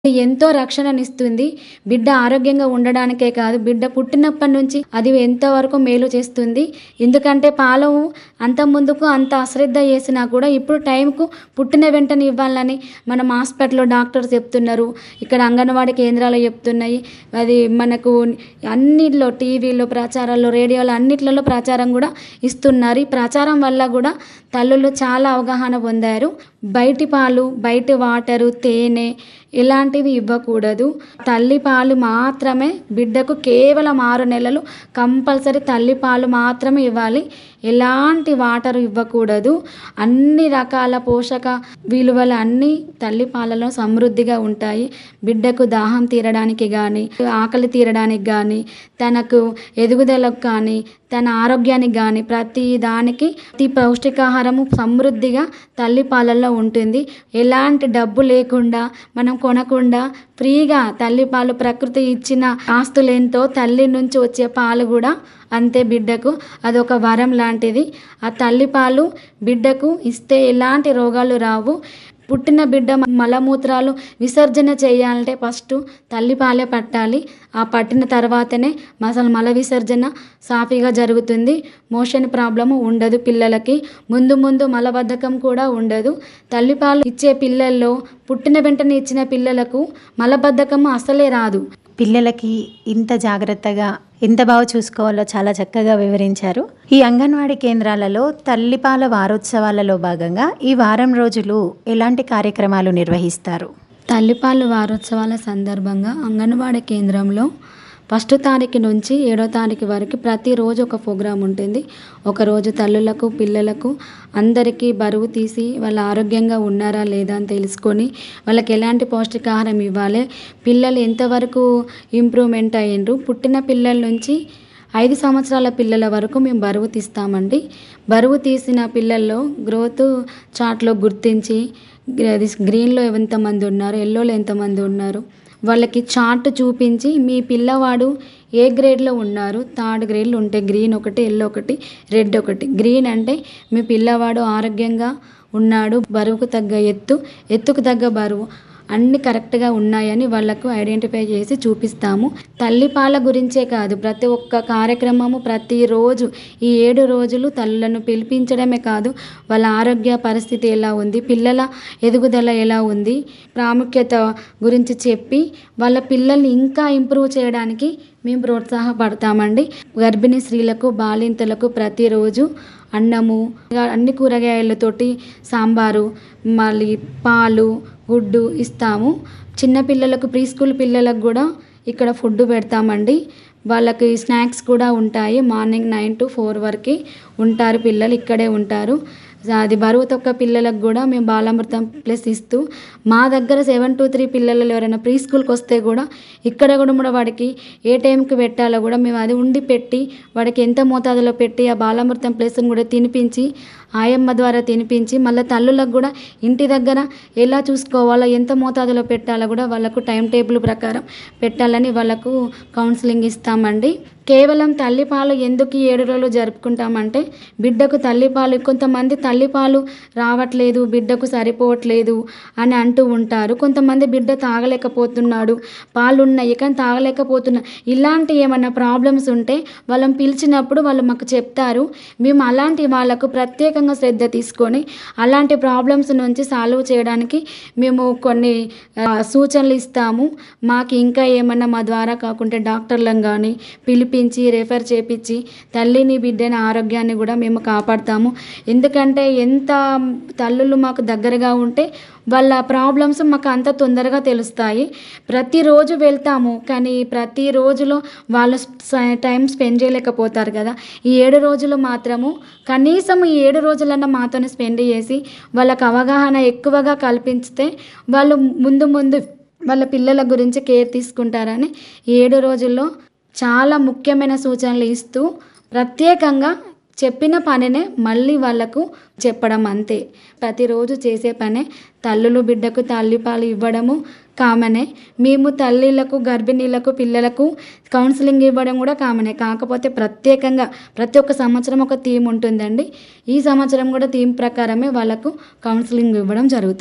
ఎంతో రక్షణనిస్తుంది బిడ్డ ఆరోగ్యంగా ఉండడానికే కాదు బిడ్డ పుట్టినప్పటి నుంచి అది ఎంతవరకు మేలు చేస్తుంది ఎందుకంటే పాలు అంత ముందుకు అంత అశ్రద్ధ చేసినా కూడా ఇప్పుడు టైంకు పుట్టిన వెంటనే ఇవ్వాలని మనం హాస్పిటల్లో డాక్టర్స్ చెప్తున్నారు ఇక్కడ అంగన్వాడీ కేంద్రాలు చెప్తున్నాయి అది మనకు అన్నిట్లో టీవీలో ప్రచారాల్లో రేడియోలో అన్నిట్లలో ప్రచారం కూడా ఇస్తున్నారు ఈ ప్రచారం వల్ల కూడా తల్లులు చాలా అవగాహన పొందారు బయటి పాలు బయటి వాటరు తేనె ఇలాంటివి ఇవ్వకూడదు తల్లి పాలు మాత్రమే బిడ్డకు కేవలం ఆరు నెలలు కంపల్సరీ తల్లి పాలు మాత్రమే ఇవ్వాలి ఎలాంటి వాటర్ ఇవ్వకూడదు అన్ని రకాల పోషక విలువలు అన్నీ తల్లి పాలలో సమృద్ధిగా ఉంటాయి బిడ్డకు దాహం తీరడానికి కానీ ఆకలి తీరడానికి కానీ తనకు ఎదుగుదలకు కానీ తన ఆరోగ్యానికి కానీ ప్రతి దానికి ప్రతి పౌష్టికాహారము సమృద్ధిగా తల్లి పాలల్లో ఉంటుంది ఎలాంటి డబ్బు లేకుండా మనం కొనకుండా ఫ్రీగా తల్లి పాలు ప్రకృతి ఇచ్చిన ఆస్తులేంతో తల్లి నుంచి వచ్చే పాలు కూడా అంతే బిడ్డకు అదొక వరం లాంటిది ఆ తల్లి పాలు బిడ్డకు ఇస్తే ఎలాంటి రోగాలు రావు పుట్టిన బిడ్డ మలమూత్రాలు విసర్జన చేయాలంటే ఫస్ట్ తల్లి పాలే పట్టాలి ఆ పట్టిన తర్వాతనే అసలు మల విసర్జన సాఫీగా జరుగుతుంది మోషన్ ప్రాబ్లము ఉండదు పిల్లలకి ముందు ముందు మలబద్ధకం కూడా ఉండదు తల్లిపాలు ఇచ్చే పిల్లల్లో పుట్టిన వెంటనే ఇచ్చిన పిల్లలకు మలబద్ధకం అసలే రాదు పిల్లలకి ఇంత జాగ్రత్తగా ఎంత బాగా చూసుకోవాలో చాలా చక్కగా వివరించారు ఈ అంగన్వాడీ కేంద్రాలలో తల్లిపాల వారోత్సవాలలో భాగంగా ఈ వారం రోజులు ఎలాంటి కార్యక్రమాలు నిర్వహిస్తారు తల్లిపాలు వారోత్సవాల సందర్భంగా అంగన్వాడీ కేంద్రంలో ఫస్ట్ తారీఖు నుంచి ఏడో తారీఖు వరకు ప్రతిరోజు ఒక ప్రోగ్రాం ఉంటుంది ఒకరోజు తల్లులకు పిల్లలకు అందరికీ బరువు తీసి వాళ్ళు ఆరోగ్యంగా ఉన్నారా లేదా అని తెలుసుకొని వాళ్ళకి ఎలాంటి పౌష్టికాహారం ఇవ్వాలి పిల్లలు ఎంతవరకు ఇంప్రూవ్మెంట్ అయ్యిండ్రు పుట్టిన పిల్లల నుంచి ఐదు సంవత్సరాల పిల్లల వరకు మేము బరువు తీస్తామండి బరువు తీసిన పిల్లల్లో గ్రోత్ చార్ట్లో గుర్తించి అది గ్రీన్లో ఎంతమంది ఉన్నారు ఎల్లోలో ఎంతమంది ఉన్నారు వాళ్ళకి చార్ట్ చూపించి మీ పిల్లవాడు ఏ గ్రేడ్లో ఉన్నారు థర్డ్ గ్రేడ్లో ఉంటే గ్రీన్ ఒకటి ఎల్లో ఒకటి రెడ్ ఒకటి గ్రీన్ అంటే మీ పిల్లవాడు ఆరోగ్యంగా ఉన్నాడు బరువుకు తగ్గ ఎత్తు ఎత్తుకు తగ్గ బరువు అన్ని కరెక్ట్గా ఉన్నాయని వాళ్ళకు ఐడెంటిఫై చేసి చూపిస్తాము తల్లిపాల గురించే కాదు ప్రతి ఒక్క కార్యక్రమము ప్రతిరోజు ఈ ఏడు రోజులు తల్లులను పిలిపించడమే కాదు వాళ్ళ ఆరోగ్య పరిస్థితి ఎలా ఉంది పిల్లల ఎదుగుదల ఎలా ఉంది ప్రాముఖ్యత గురించి చెప్పి వాళ్ళ పిల్లల్ని ఇంకా ఇంప్రూవ్ చేయడానికి మేము ప్రోత్సాహపడతామండి గర్భిణీ స్త్రీలకు బాలింతలకు ప్రతిరోజు అన్నము అన్ని కూరగాయలతోటి సాంబారు మళ్ళీ పాలు గుడ్డు ఇస్తాము చిన్నపిల్లలకు ప్రీ స్కూల్ పిల్లలకు కూడా ఇక్కడ ఫుడ్ పెడతామండి వాళ్ళకి స్నాక్స్ కూడా ఉంటాయి మార్నింగ్ నైన్ టు ఫోర్ వరకు ఉంటారు పిల్లలు ఇక్కడే ఉంటారు అది బరువు తొక్క పిల్లలకు కూడా మేము బాలామృతం ప్లస్ ఇస్తూ మా దగ్గర సెవెన్ టు త్రీ పిల్లలు ఎవరైనా ప్రీ స్కూల్కి వస్తే కూడా ఇక్కడ కూడా కూడా వాడికి ఏ టైంకి పెట్టాలో కూడా మేము అది ఉండి పెట్టి వాడికి ఎంత మోతాదులో పెట్టి ఆ బాలామృతం ప్లస్ని కూడా తినిపించి ఆయమ్మ ద్వారా తినిపించి మళ్ళీ తల్లులకు కూడా ఇంటి దగ్గర ఎలా చూసుకోవాలో ఎంత మోతాదులో పెట్టాలో కూడా వాళ్ళకు టైం టేబుల్ ప్రకారం పెట్టాలని వాళ్ళకు కౌన్సిలింగ్ ఇస్తామండి కేవలం తల్లిపాలు ఎందుకు ఈ ఏడు రోజులు జరుపుకుంటామంటే బిడ్డకు తల్లిపాలు కొంతమంది తల్లిపాలు రావట్లేదు బిడ్డకు సరిపోవట్లేదు అని అంటూ ఉంటారు కొంతమంది బిడ్డ తాగలేకపోతున్నాడు పాలు ఉన్నాయి కానీ తాగలేకపోతున్నా ఇలాంటి ఏమైనా ప్రాబ్లమ్స్ ఉంటే వాళ్ళని పిలిచినప్పుడు వాళ్ళు మాకు చెప్తారు మేము అలాంటి వాళ్ళకు ప్రత్యేకంగా శ్రద్ధ తీసుకొని అలాంటి ప్రాబ్లమ్స్ నుంచి సాల్వ్ చేయడానికి మేము కొన్ని సూచనలు ఇస్తాము మాకు ఇంకా ఏమన్నా మా ద్వారా కాకుంటే డాక్టర్లను కానీ పిలిపించి రెఫర్ చేపించి తల్లిని బిడ్డని ఆరోగ్యాన్ని కూడా మేము కాపాడుతాము ఎందుకంటే ఎంత తల్లులు మాకు దగ్గరగా ఉంటే వాళ్ళ ప్రాబ్లమ్స్ మాకు అంత తొందరగా తెలుస్తాయి ప్రతిరోజు వెళ్తాము కానీ ప్రతి రోజులో వాళ్ళు టైం స్పెండ్ చేయలేకపోతారు కదా ఈ ఏడు రోజులు మాత్రము కనీసం ఈ ఏడు రోజులన్నా మాతోనే స్పెండ్ చేసి వాళ్ళకు అవగాహన ఎక్కువగా కల్పిస్తే వాళ్ళు ముందు ముందు వాళ్ళ పిల్లల గురించి కేర్ తీసుకుంటారని ఈ ఏడు రోజుల్లో చాలా ముఖ్యమైన సూచనలు ఇస్తూ ప్రత్యేకంగా చెప్పిన పనినే మళ్ళీ వాళ్ళకు చెప్పడం అంతే ప్రతిరోజు చేసే పనే తల్లులు బిడ్డకు తల్లిపాలు ఇవ్వడము కామనే మేము తల్లిలకు గర్భిణీలకు పిల్లలకు కౌన్సిలింగ్ ఇవ్వడం కూడా కామనే కాకపోతే ప్రత్యేకంగా ప్రతి ఒక్క సంవత్సరం ఒక థీమ్ ఉంటుందండి ఈ సంవత్సరం కూడా థీమ్ ప్రకారమే వాళ్ళకు కౌన్సిలింగ్ ఇవ్వడం జరుగుతుంది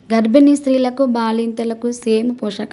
గర్భిణీ స్త్రీలకు బాలింతలకు సేమ్ పోషక